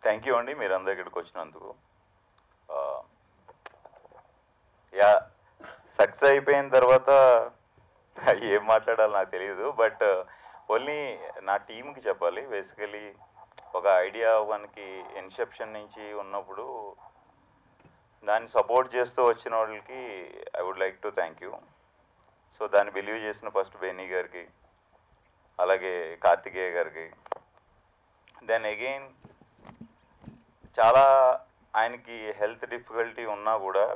thank you అండి మీరు అందరు ఇక్కడికి వచ్చినందుకు ఆ, యా సక్సెస్ అయిపోయిన తర్వాత ఏం మాట్లాడాలో నాకు తెలియదు బట్ ఓన్లీ నా టీంకి చెప్పాలి బేసికలీ ఒక ఐడియా మనకి ఇన్సెప్షన్ నుంచి ఉన్నప్పుడు దాన్ని సపోర్ట్ చేస్తూ వచ్చిన వాళ్ళకి I would like to thank you so దాన్ని బిలీవ్ చేసిన ఫస్ట్ బెన్నీ గారికి అలాగే కార్తికేయ గారికి దెన్ అగైన్ చాలా ఆయనకి హెల్త్ డిఫికల్టీ ఉన్నా కూడా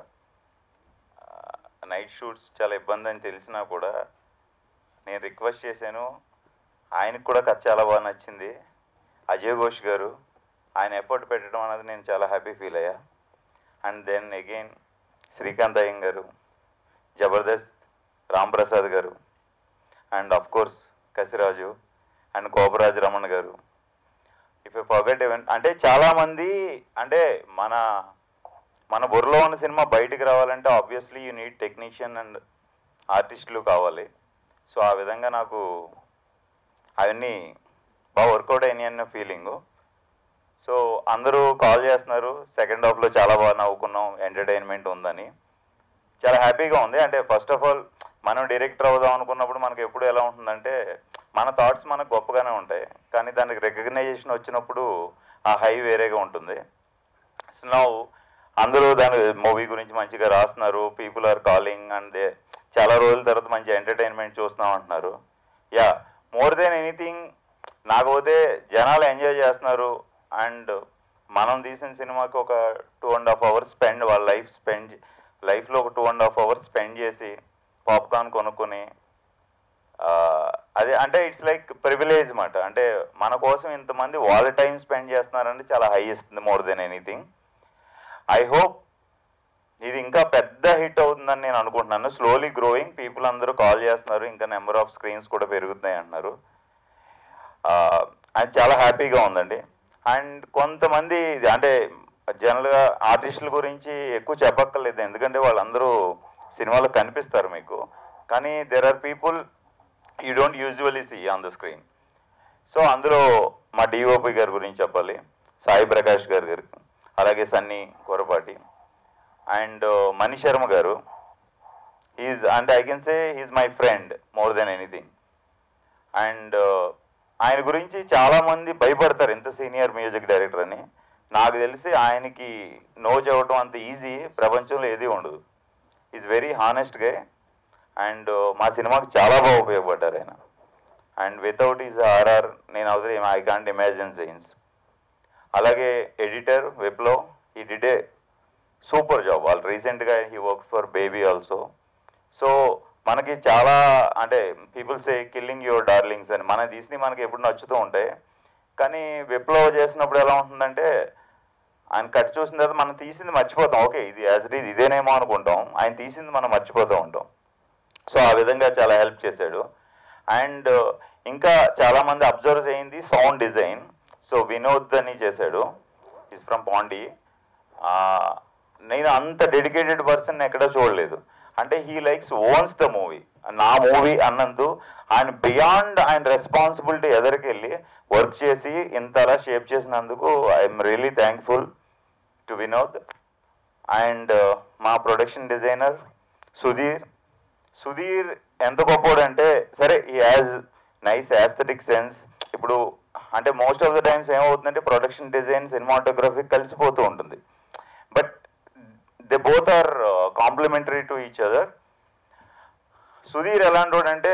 నైట్ షూట్స్ చాలా ఇబ్బంది అని తెలిసినా కూడా నేను రిక్వెస్ట్ చేశాను ఆయనకు కూడా కథ చాలా బాగా నచ్చింది అజయ్ ఘోష్ గారు ఆయన ఎఫర్ట్ పెట్టడం అనేది నేను చాలా హ్యాపీ ఫీల్ అయ్యా అండ్ దెన్ అగైన్ శ్రీకాంత్ అయ్యం గారు జబర్దస్త్ రామ్ ప్రసాద్ గారు and of course Kasiraju and Koparaju Ramana గారు ఇఫ్ యూ ఫర్గెట్ ఎవెన్ అంటే చాలామంది అంటే మన మన బుర్రలో ఉన్న సినిమా బయటికి రావాలంటే obviously you need technician and ఆర్టిస్టులు కావాలి సో ఆ విధంగా నాకు అవన్నీ బాగా వర్కౌట్ అయినాయి అన్న ఫీలింగు సో అందరూ కాల్ చేస్తున్నారు సెకండ్ హాఫ్లో చాలా బాగా నవ్వుకున్నాం ఎంటర్టైన్మెంట్ ఉందని చాలా హ్యాపీగా ఉంది అంటే ఫస్ట్ ఆఫ్ ఆల్ మనం డైరెక్టర్ అవుదాం అనుకున్నప్పుడు మనకి ఎప్పుడు ఎలా ఉంటుందంటే మన థాట్స్ మనకు గొప్పగానే ఉంటాయి కానీ దానికి రికగ్నైజేషన్ వచ్చినప్పుడు ఆ హై వేరేగా ఉంటుంది సో నౌ అందరూ దాని మూవీ గురించి మంచిగా రాస్తున్నారు people are calling and they చాలా రోజుల తర్వాత మంచి ఎంటర్టైన్మెంట్ చూస్తున్నాం అంటున్నారు యా మోర్ దెన్ ఎనీథింగ్ నాకు పోతే జనాలు ఎంజాయ్ చేస్తున్నారు అండ్ మనం తీసిన సినిమాకి ఒక two and half hours spend వాళ్ళ లైఫ్ స్పెండ్ లైఫ్లో ఒక two and half hours spend చేసి పాప్కార్న్ కొనుక్కొని ఆ, అదే అంటే ఇట్స్ లైక్ ప్రివిలేజ్ మాట అంటే మన కోసం ఇంతమంది వాళ్ళ టైం స్పెండ్ చేస్తున్నారంటే చాలా హై ఇస్తుంది more than anything I hope ఇది ఇంకా పెద్ద హిట్ అవుతుందని నేను అనుకుంటున్నాను స్లోలీ గ్రోయింగ్ పీపుల్ అందరూ కాల్ చేస్తున్నారు ఇంకా నెంబర్ ఆఫ్ స్క్రీన్స్ కూడా పెరుగుతున్నాయి అంటున్నారు అది చాలా హ్యాపీగా ఉందండి అండ్ కొంతమంది అంటే జనరల్గా ఆర్టిస్టుల గురించి ఎక్కువ చెప్పక్కర్లేదు ఎందుకంటే వాళ్ళందరూ సినిమాలో కనిపిస్తారు మీకు కానీ there are people you don't usually see on the screen so అందులో మా డిఓపి గారి గురించి చెప్పాలి సాయి ప్రకాష్ గారి గారు అలాగే సన్నీ కొరపాటి అండ్ మణి శర్మ గారు ఈజ్ అంటే I can say he's my friend more than anything and ఆయన గురించి చాలామంది భయపడతారు ఎంత సీనియర్ మ్యూజిక్ డైరెక్టర్ అని నాకు తెలిసి ఆయనకి నో చెప్పడం అంత ఈజీ ప్రపంచంలో ఏది ఉండదు ఈజ్ వెరీ హానెస్ట్ గా అండ్ మా సినిమాకి చాలా బాగా ఉపయోగపడ్డారు ఆయన అండ్ వితౌట్ ఈజ్ ఆర్ఆర్ నేను అవుతుంది ఐ కాంట్ ఇమాజిన్ సైన్స్ అలాగే ఎడిటర్ వెబ్లో ఈ డిడే సూపర్ జాబ్ వాళ్ళు రీసెంట్గా he work for baby also so మనకి చాలా అంటే people say killing your darlings అని మన తీసి మనకి ఎప్పుడు నచ్చుతూ ఉంటాయి కానీ విప్లవ్ చేసినప్పుడు ఎలా ఉంటుందంటే ఆయన కట్ చూసిన తర్వాత మనం తీసింది మర్చిపోతాం ఓకే ఇది యాజ్ ఇట్ ఈజ్ ఇదేనేమో అనుకుంటాం ఆయన తీసింది మనం మర్చిపోతూ ఉంటాం సో ఆ విధంగా చాలా హెల్ప్ చేశాడు అండ్ ఇంకా చాలామంది అబ్జర్వ్ అయింది సౌండ్ డిజైన్ సో వినోద్ అని చేశాడు ఈజ్ ఫ్రమ్ పాండి ఆ, నేను అంత డెడికేటెడ్ పర్సన్ ఎక్కడ చూడలేదు అంటే he likes owns the movie నా మూవీ అన్నందు ఆయన బియాండ్ ఆయన రెస్పాన్సిబిలిటీ ఎదరికెళ్ళి వర్క్ చేసి ఇంతలా షేప్ చేసినందుకు I'm really thankful to Vinod and మా ప్రొడక్షన్ డిజైనర్ సుధీర్ సుధీర్ ఎంత గొప్పోడంటే సరే ఈ యాజ్ నైస్ యాస్థెటిక్ సెన్స్ ఇప్పుడు అంటే మోస్ట్ ఆఫ్ ద టైమ్స్ ఏమవుతుందంటే ప్రొడక్షన్ డిజైన్ సినిమాటోగ్రఫీ కలిసిపోతూ ఉంటుంది but they both are complementary to each other Sudheer ఎలాంటి అంటే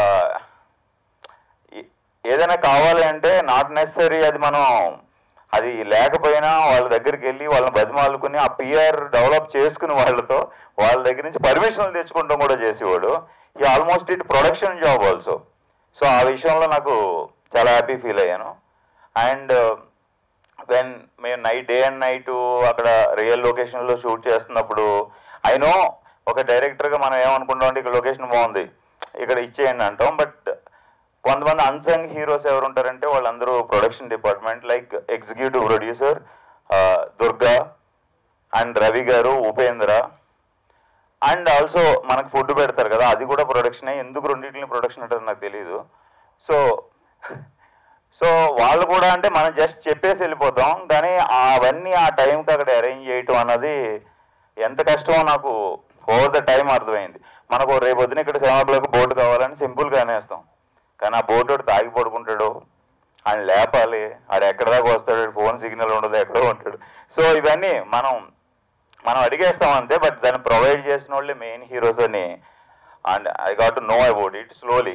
ఏదైనా కావాలి అంటే నాట్ నెసరీ అది మనం అది లేకపోయినా వాళ్ళ దగ్గరికి వెళ్ళి వాళ్ళని బతిమాలుకుని ఆ పిఆర్ డెవలప్ చేసుకుని వాళ్ళతో వాళ్ళ దగ్గర నుంచి పర్మిషన్లు తెచ్చుకుంటాం కూడా చేసేవాడు ఈ almost it production job also so ఆ విషయంలో నాకు చాలా హ్యాపీ ఫీల్ అయ్యాను అండ్ వెన్ మేము నైట్ డే అండ్ నైట్ అక్కడ రియల్ లొకేషన్లో షూట్ చేస్తున్నప్పుడు ఐ నో ఒక డైరెక్టర్గా మనం ఏమనుకుంటాం అంటే ఇక్కడ లొకేషన్ బాగుంది ఇక్కడ ఇచ్చేయండి అంటాం బట్ కొంతమంది అన్సంగ్ హీరోస్ ఎవరు ఉంటారంటే వాళ్ళందరూ production department like executive producer Durga and Ravi గారు ఉపేంద్ర అండ్ ఆల్సో మనకు ఫుడ్ పెడతారు కదా అది కూడా ప్రొడక్షనే ఎందుకు రెండింటిని ప్రొడక్షన్ అంటారు నాకు తెలియదు సో సో వాళ్ళు కూడా అంటే మనం జస్ట్ చెప్పేసి వెళ్ళిపోతాం కానీ అవన్నీ ఆ టైంకి అక్కడ అరేంజ్ చేయటం అన్నది ఎంత కష్టమో నాకు ఓవర్ ద టైం అర్థమైంది మనకు రేపు పొద్దున ఇక్కడ సెవెన్ ఓ క్లాక్ బోర్డు కావాలని సింపుల్గా అనేస్తాం కానీ ఆ బోర్డు వాడు తాగి పడుకుంటాడు ఆయన లేపాలి ఆడు ఎక్కడ దాకా వస్తాడు ఫోన్ సిగ్నల్ ఉండదు ఎక్కడో ఉంటాడు సో ఇవన్నీ మనం మనం అడిగేస్తాం అంతే బట్ దాన్ని ప్రొవైడ్ చేసిన వాళ్ళే మెయిన్ హీరోస్ అని and I got to know about it slowly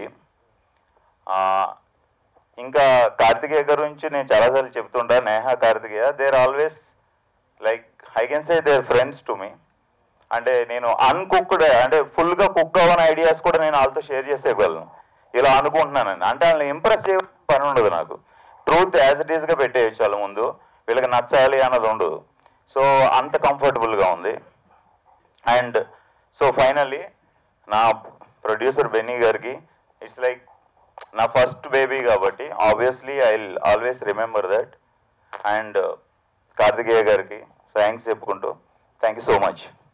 ఇంకా కార్తికేయ గురించి నేను చాలాసార్లు చెప్తుంటా Neha Karthikeya they're always like I can say they're friends to me అంటే నేను అన్కుక్డ్ అంటే ఫుల్గా కుక్ అవ్వని ఐడియాస్ కూడా నేను వాళ్ళతో షేర్ చేసేయగలను ఇలా అనుకుంటున్నానండి అంటే వాళ్ళని ఇంప్రెస్ చేయ పని ఉండదు నాకు ట్రూత్ యాజ్ ఇట్ ఈస్గా పెట్టేయచ్చు వాళ్ళ ముందు వీళ్ళకి నచ్చాలి అన్నది ఉండదు సో అంత కంఫర్టబుల్గా ఉంది అండ్ సో ఫైనల్లీ నా ప్రొడ్యూసర్ బెన్నీ గారికి ఇట్స్ లైక్ నా ఫస్ట్ బేబీ కాబట్టి obviously I always remember that and Karthikeya గారికి థ్యాంక్స్ చెప్పుకుంటూ థ్యాంక్ యూ సో మచ్